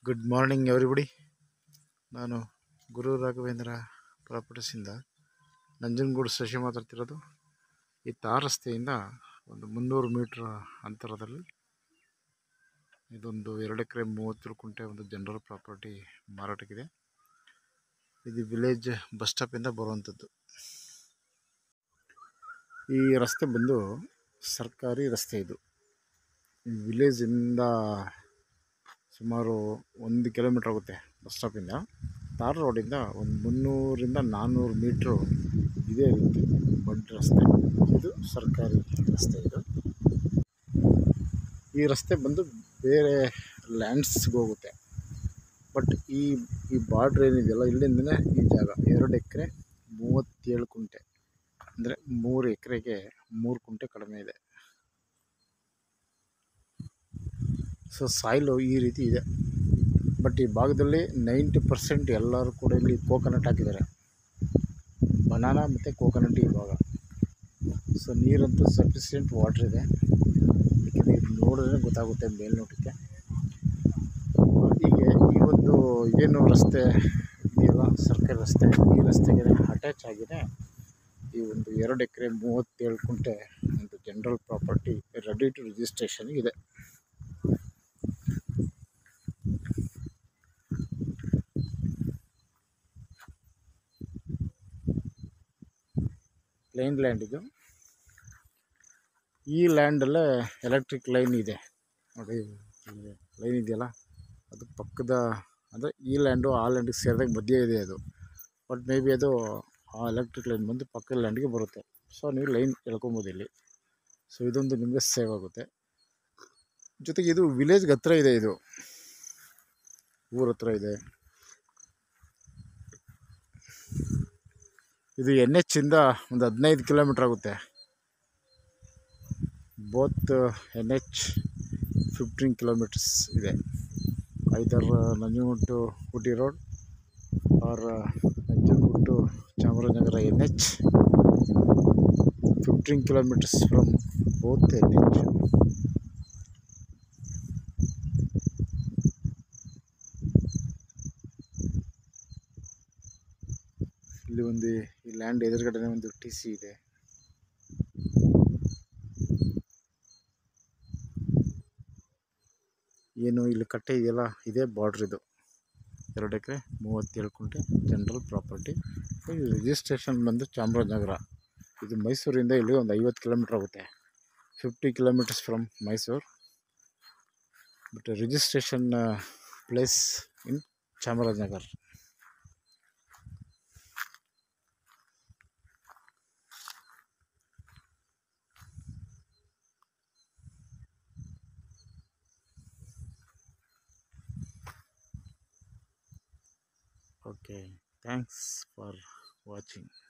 good morning everybody ನಾನು ಗುರು ರಾಘವೇಂದ್ರ ಪ್ರಾಪರ್ಟೀಸಿಂದ ನಂಜನಗೂಡು ಶಶಿ ಮಾತಾಡ್ತಿರೋದು ಈ ತಾರ್ ರಸ್ತೆಯಿಂದ ಒಂದು ಮುನ್ನೂರು ಮೀಟ್ರ್ ಅಂತರದಲ್ಲಿ ಇದೊಂದು ಎರಡು ಎಕರೆ ಮೂವತ್ತೇಳು ಕುಂಟೆ ಒಂದು ಜನರಲ್ ಪ್ರಾಪರ್ಟಿ ಮಾರಾಟಕ್ಕಿದೆ ಇದು ವಿಲೇಜ್ ಬಸ್ ಸ್ಟಾಪಿಂದ ಬರುವಂಥದ್ದು ಈ ರಸ್ತೆ ಬಂದು ಸರ್ಕಾರಿ ರಸ್ತೆ ಇದು ಈ ವಿಲೇಜಿಂದ ಸುಮಾರು ಒಂದು ಕಿಲೋಮೀಟ್ರ್ ಆಗುತ್ತೆ ಬಸ್ ಸ್ಟಾಪಿಂದ ತಾರ್ ರೋಡಿಂದ ಒಂದು ಮುನ್ನೂರಿಂದ ನಾನ್ನೂರು ಮೀಟ್ರು ಇದೇ ರೀತಿ ಬಡ್ ರಸ್ತೆ ಇದು ಸರ್ಕಾರಿ ರಸ್ತೆ ಇದು ಈ ರಸ್ತೆ ಬಂದು ಬೇರೆ ಲ್ಯಾಂಡ್ಸ್ಗೆ ಹೋಗುತ್ತೆ ಬಟ್ ಈ ಈ ಬಾರ್ಡ್ರ್ ಏನಿದೆಯಲ್ಲ ಇಲ್ಲಿಂದನೇ ಈ ಜಾಗ ಎರಡು ಎಕರೆ ಮೂವತ್ತೇಳು ಕುಂಟೆ ಅಂದರೆ ಮೂರು ಎಕರೆಗೆ ಮೂರು ಕುಂಟೆ ಕಡಿಮೆ ಇದೆ ಸೊ ಸಾಯಿಲು ಈ ರೀತಿ ಇದೆ ಬಟ್ ಈ ಭಾಗದಲ್ಲಿ ನೈಂಟಿ ಪರ್ಸೆಂಟ್ ಎಲ್ಲರೂ ಕೂಡ ಇಲ್ಲಿ ಕೋಕೋನಟ್ ಹಾಕಿದ್ದಾರೆ ಬನಾನಾ ಮತ್ತು ಕೋಕೋನಟ್ ಈ ಭಾಗ ಸೊ ನೀರಂತೂ ಸಫಿಷಿಯೆಂಟ್ ವಾಟ್ರ್ ಇದೆ ಯಾಕೆಂದರೆ ಇದು ನೋಡಿದ್ರೆ ಗೊತ್ತಾಗುತ್ತೆ ಮೇಲ್ನೋಟಕ್ಕೆ ಹೀಗೆ ಈ ಒಂದು ಏನು ರಸ್ತೆ ಇದೆಯಲ್ಲ ಸರ್ಕಾರಿ ರಸ್ತೆ ಈ ರಸ್ತೆಗೆ ಅಟ್ಯಾಚ್ ಆಗಿದೆ ಈ ಒಂದು ಎರಡು ಎಕರೆ ಮೂವತ್ತೇಳು ಕುಂಟೆ ಒಂದು general property ready to registration ಇದೆ ಪ್ಲೇನ್ ಲ್ಯಾಂಡ್ ಇದು ಈ ಲ್ಯಾಂಡಲ್ಲೇ ಎಲೆಕ್ಟ್ರಿಕ್ ಲೈನ್ ಇದೆ ನೋಡಿ ಲೈನ್ ಇದೆಯಲ್ಲ ಅದು ಪಕ್ಕದ ಅಂದರೆ ಈ ಲ್ಯಾಂಡು ಆ ಲ್ಯಾಂಡಿಗೆ ಸೇರಿದಾಗ ಮಧ್ಯೆ ಇದೆ ಅದು ಬಟ್ ಮೇ ಬಿ ಅದು ಆ ಎಲೆಕ್ಟ್ರಿಕ್ ಲೈನ್ ಬಂದು ಪಕ್ಕದ ಲ್ಯಾಂಡ್ಗೆ ಬರುತ್ತೆ ಸೊ ನೀವು ಲೈನ್ ಎಳ್ಕೊಬೋದು ಇಲ್ಲಿ ಸೊ ಇದೊಂದು ನಿಮಗೆ ಸೇವ್ ಆಗುತ್ತೆ ಜೊತೆಗೆ ಇದು ವಿಲೇಜ್ಗೆ ಹತ್ರ ಇದೆ ಇದು ಊರ ಹತ್ರ ಇದೆ ಇದು ಎನ್ ಎಚ್ಚಿಂದ ಒಂದು ಹದಿನೈದು ಕಿಲೋಮೀಟ್ರ್ ಆಗುತ್ತೆ both N H fifteen kilometres ಇದೆ either Nanjangud to Ooty road or Nanjangud to Chamarajanagar N H fifteen kilometres from both N H ಇಲ್ಲಿ ಒಂದು ಈ ಲ್ಯಾಂಡ್ ಎದುರುಗಡೆ ಒಂದು ಟಿ ಸಿ ಇದೆ ಏನು ಇಲ್ಲಿ ಕಟ್ಟೆ ಇದೆಯಲ್ಲ ಇದೇ ಬಾರ್ಡ್ರ್ ಇದು ಎರಡು ಎಕರೆ ಮೂವತ್ತೇಳು ಕುಂಟೆ ಜನರಲ್ ಪ್ರಾಪರ್ಟಿ ಇದು ರಿಜಿಸ್ಟ್ರೇಷನ್ ಬಂದು ಚಾಮರಾಜನಗರ ಇದು ಮೈಸೂರಿಂದ ಇಲ್ಲಿ ಒಂದು ಐವತ್ತು ಕಿಲೋಮೀಟ್ರ್ ಆಗುತ್ತೆ fifty kilometres from Mysuru but registration place in Chamarajanagar okay thanks for watching